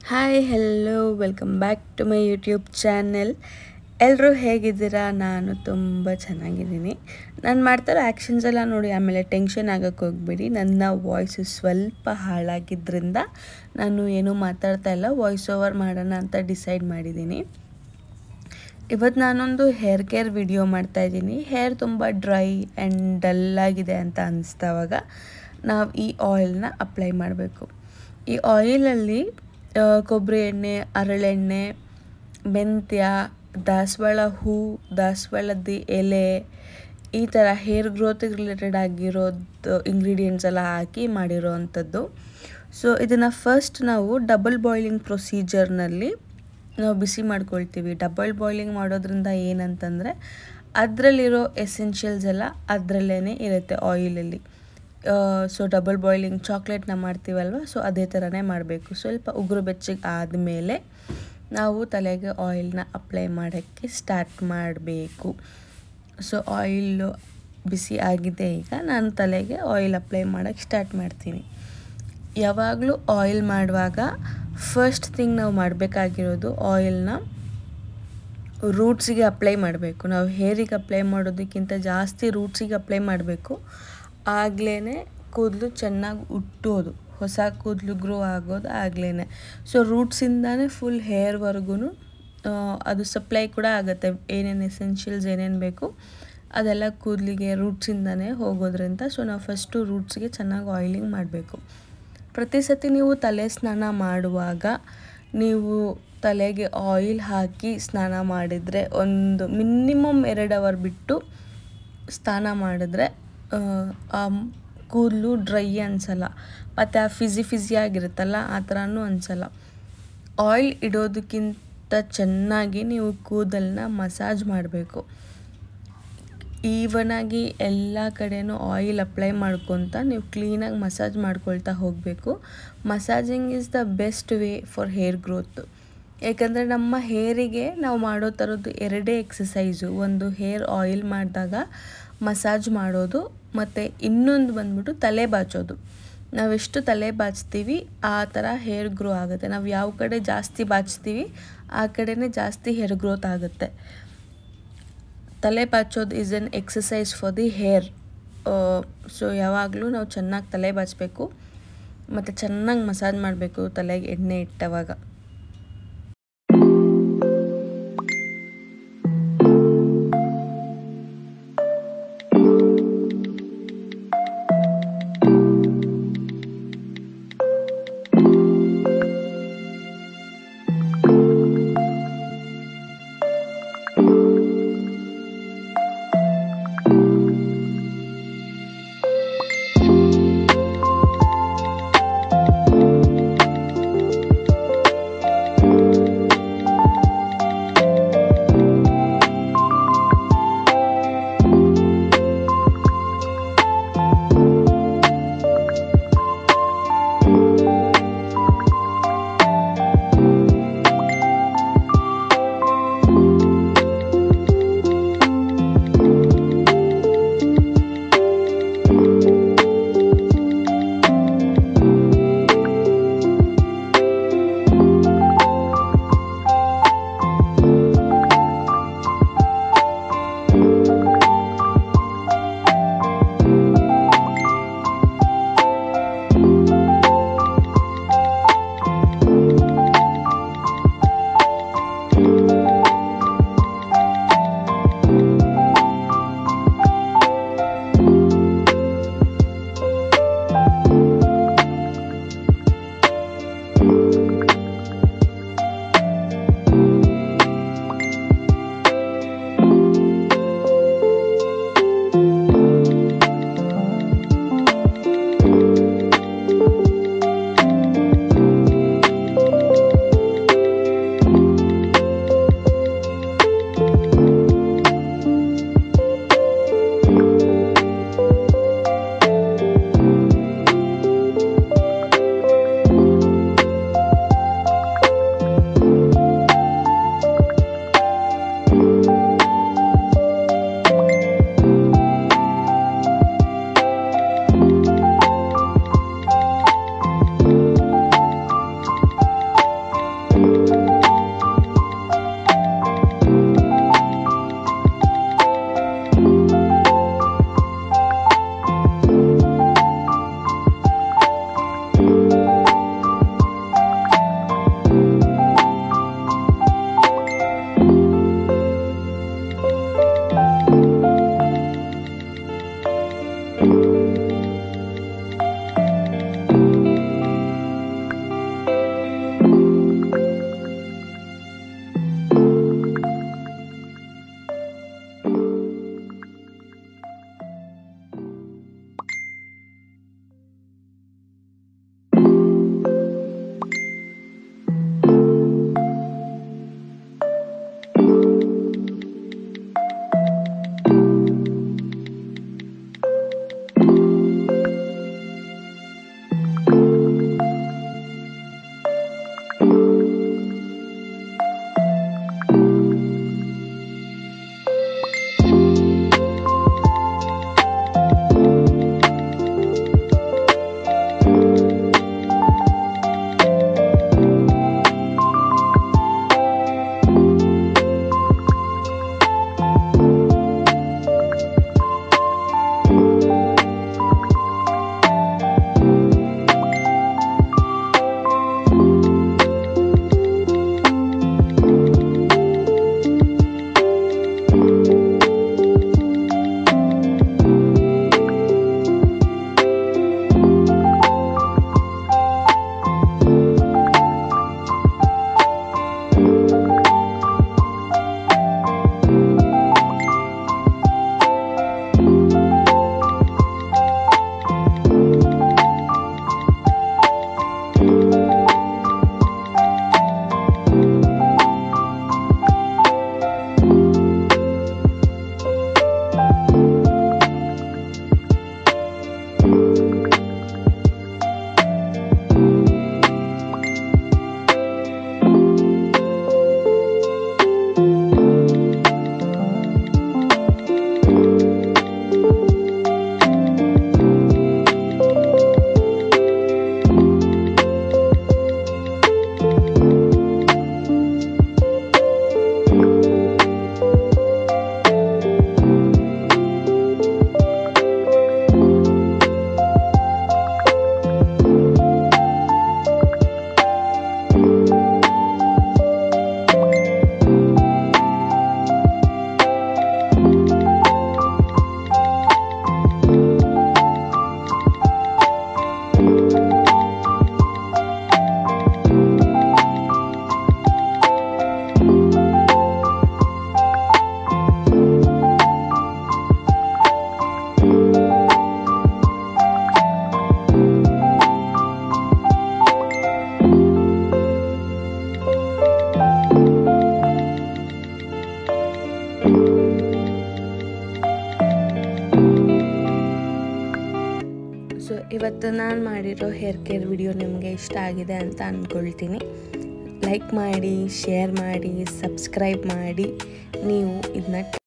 hi hello welcome back to my YouTube channel ಎಲ್ಲರೂ ಹೇಗಿದ್ದೀರಾ ನಾನು ತುಂಬ ಚೆನ್ನಾಗಿದ್ದೀನಿ ನಾನು ಮಾಡ್ತಾರೋ ಆ್ಯಕ್ಷನ್ಸ್ ಎಲ್ಲ ನೋಡಿ ಆಮೇಲೆ ಟೆನ್ಷನ್ ಆಗೋಕ್ಕೆ ಹೋಗ್ಬೇಡಿ ನನ್ನ ವಾಯ್ಸು ಸ್ವಲ್ಪ ಹಾಳಾಗಿದ್ದರಿಂದ ನಾನು ಏನೂ ಮಾತಾಡ್ತಾ ಇಲ್ಲ ವಾಯ್ಸ್ ಓವರ್ ಮಾಡೋಣ ಅಂತ ಡಿಸೈಡ್ ಮಾಡಿದ್ದೀನಿ ಇವತ್ತು ನಾನೊಂದು ಹೇರ್ ಕೇರ್ ವಿಡಿಯೋ ಮಾಡ್ತಾಯಿದ್ದೀನಿ ಹೇರ್ ತುಂಬ ಡ್ರೈ ಆ್ಯಂಡ್ ಡಲ್ಲಾಗಿದೆ ಅಂತ ಅನಿಸ್ತಾವಾಗ ನಾವು ಈ ಆಯಿಲ್ನ ಅಪ್ಲೈ ಮಾಡಬೇಕು ಈ ಆಯಿಲಲ್ಲಿ ಕೊಬ್ಬರಿ ಎಣ್ಣೆ ಹರಳೆಣ್ಣೆ ಮೆಂತ್ಯ ದಾಸವಾಳ ಹೂ ದಾಸವಾಳದ ಎಲೆ ಈ ಥರ ಹೇರ್ ಗ್ರೋತಿಗೆ ರಿಲೇಟೆಡ್ ಆಗಿರೋದು ಇಂಗ್ರೀಡಿಯೆಂಟ್ಸ್ ಎಲ್ಲ ಹಾಕಿ ಮಾಡಿರೋ ಅಂಥದ್ದು ಸೊ ಇದನ್ನು ಫಸ್ಟ್ ನಾವು ಡಬಲ್ ಬಾಯ್ಲಿಂಗ್ ಪ್ರೊಸೀಜರ್ನಲ್ಲಿ ನಾವು ಬಿಸಿ ಮಾಡ್ಕೊಳ್ತೀವಿ ಡಬಲ್ ಬಾಯ್ಲಿಂಗ್ ಮಾಡೋದ್ರಿಂದ ಏನಂತಂದರೆ ಅದರಲ್ಲಿರೋ ಎಸೆನ್ಷಿಯಲ್ಸ್ ಎಲ್ಲ ಅದರಲ್ಲೇ ಇರುತ್ತೆ ಆಯಿಲಲ್ಲಿ ಸೊ ಡಬಲ್ ಬಾಯ್ಲಿಂಗ್ ಚಾಕ್ಲೇಟ್ನ ಮಾಡ್ತೀವಲ್ವ ಸೊ ಅದೇ ಥರನೇ ಮಾಡಬೇಕು ಸ್ವಲ್ಪ ಉಗುರು ಬೆಚ್ಚಗೆ ಆದಮೇಲೆ ನಾವು ತಲೆಗೆ ಆಯಿಲ್ನ ಅಪ್ಲೈ ಮಾಡೋಕ್ಕೆ ಸ್ಟಾರ್ಟ್ ಮಾಡಬೇಕು ಸೊ ಆಯಿಲು ಬಿಸಿ ಆಗಿದೆ ಈಗ ನಾನು ತಲೆಗೆ ಆಯಿಲ್ ಅಪ್ಲೈ ಮಾಡೋಕ್ಕೆ ಸ್ಟಾರ್ಟ್ ಮಾಡ್ತೀನಿ ಯಾವಾಗಲೂ ಆಯಿಲ್ ಮಾಡುವಾಗ ಫಸ್ಟ್ ಥಿಂಗ್ ನಾವು ಮಾಡಬೇಕಾಗಿರೋದು ಆಯಿಲ್ನ ರೂಟ್ಸಿಗೆ ಅಪ್ಲೈ ಮಾಡಬೇಕು ನಾವು ಹೇರಿಗೆ ಅಪ್ಲೈ ಮಾಡೋದಕ್ಕಿಂತ ಜಾಸ್ತಿ ರೂಟ್ಸಿಗೆ ಅಪ್ಲೈ ಮಾಡಬೇಕು ಆಗ್ಲೇ ಕೂದಲು ಚೆನ್ನಾಗಿ ಹುಟ್ಟೋದು ಹೊಸ ಕೂದಲು ಗ್ರೋ ಆಗೋದು ಆಗ್ಲೇ ಸೊ ರೂಟ್ಸಿಂದನೇ ಫುಲ್ ಹೇರ್ವರೆಗೂ ಅದು ಸಪ್ಲೈ ಕೂಡ ಆಗುತ್ತೆ ಏನೇನು ಎಸೆನ್ಷಿಯಲ್ಸ್ ಏನೇನು ಬೇಕು ಅದೆಲ್ಲ ಕೂದಲಿಗೆ ರೂಟ್ಸಿಂದನೇ ಹೋಗೋದ್ರಿಂದ ಸೊ ನಾವು ಫಸ್ಟು ರೂಟ್ಸ್ಗೆ ಚೆನ್ನಾಗಿ ಆಯಿಲಿಂಗ್ ಮಾಡಬೇಕು ಪ್ರತಿ ಸತಿ ನೀವು ತಲೆ ಸ್ನಾನ ಮಾಡುವಾಗ ನೀವು ತಲೆಗೆ ಆಯಿಲ್ ಹಾಕಿ ಸ್ನಾನ ಮಾಡಿದರೆ ಒಂದು ಮಿನಿಮಮ್ ಎರಡು ಅವರ್ ಬಿಟ್ಟು ಸ್ನಾನ ಮಾಡಿದ್ರೆ ಆ ಕೂದಲು ಡ್ರೈ ಅನಿಸಲ್ಲ ಮತ್ತು ಆ ಫಿಸಿ ಫಿಸಿ ಆಗಿರುತ್ತಲ್ಲ ಆ ಥರನೂ ಅನಿಸಲ್ಲ ಆಯಿಲ್ ಇಡೋದಕ್ಕಿಂತ ಚೆನ್ನಾಗಿ ನೀವು ಕೂದಲನ್ನ ಮಸಾಜ್ ಮಾಡಬೇಕು ಈವನಾಗಿ ಎಲ್ಲ ಕಡೆನೂ ಆಯಿಲ್ ಅಪ್ಲೈ ಮಾಡ್ಕೊತ ನೀವು ಕ್ಲೀನಾಗಿ ಮಸಾಜ್ ಮಾಡ್ಕೊಳ್ತಾ ಹೋಗಬೇಕು massaging is the best way for hair growth ಯಾಕಂದರೆ ನಮ್ಮ ಹೇರಿಗೆ ನಾವು ಮಾಡೋ ಥರದ್ದು ಎರಡೇ ಎಕ್ಸಸೈಸು ಒಂದು ಹೇರ್ ಆಯಿಲ್ ಮಾಡಿದಾಗ ಮಸಾಜ್ ಮಾಡೋದು ಮತ್ತು ಇನ್ನೊಂದು ಬಂದ್ಬಿಟ್ಟು ತಲೆ ಬಾಚೋದು ನಾವೆಷ್ಟು ತಲೆ ಬಾಚ್ತೀವಿ ಆ ಥರ ಹೇರ್ ಗ್ರೋ ಆಗುತ್ತೆ ನಾವು ಯಾವ ಕಡೆ ಜಾಸ್ತಿ ಬಾಚ್ತೀವಿ ಆ ಕಡೆನೇ ಜಾಸ್ತಿ ಹೇರ್ ಗ್ರೋತ್ ಆಗುತ್ತೆ ತಲೆ ಬಾಚೋದು is an exercise for the hair so ಯಾವಾಗಲೂ ನಾವು ಚೆನ್ನಾಗಿ ತಲೆ ಬಾಚಬೇಕು ಮತ್ತು ಚೆನ್ನಾಗಿ ಮಸಾಜ್ ಮಾಡಬೇಕು ತಲೆಗೆ ಎಣ್ಣೆ ಇಟ್ಟವಾಗ ಸೊ ಇವತ್ತು ನಾನು ಮಾಡಿರೋ ಹೇರ್ ಕೇರ್ ವಿಡಿಯೋ ನಿಮಗೆ ಇಷ್ಟ ಆಗಿದೆ ಅಂತ ಅಂದ್ಕೊಳ್ತೀನಿ ಲೈಕ್ ಮಾಡಿ ಶೇರ್ ಮಾಡಿ ಸಬ್ಸ್ಕ್ರೈಬ್ ಮಾಡಿ ನೀವು ಇದನ್ನ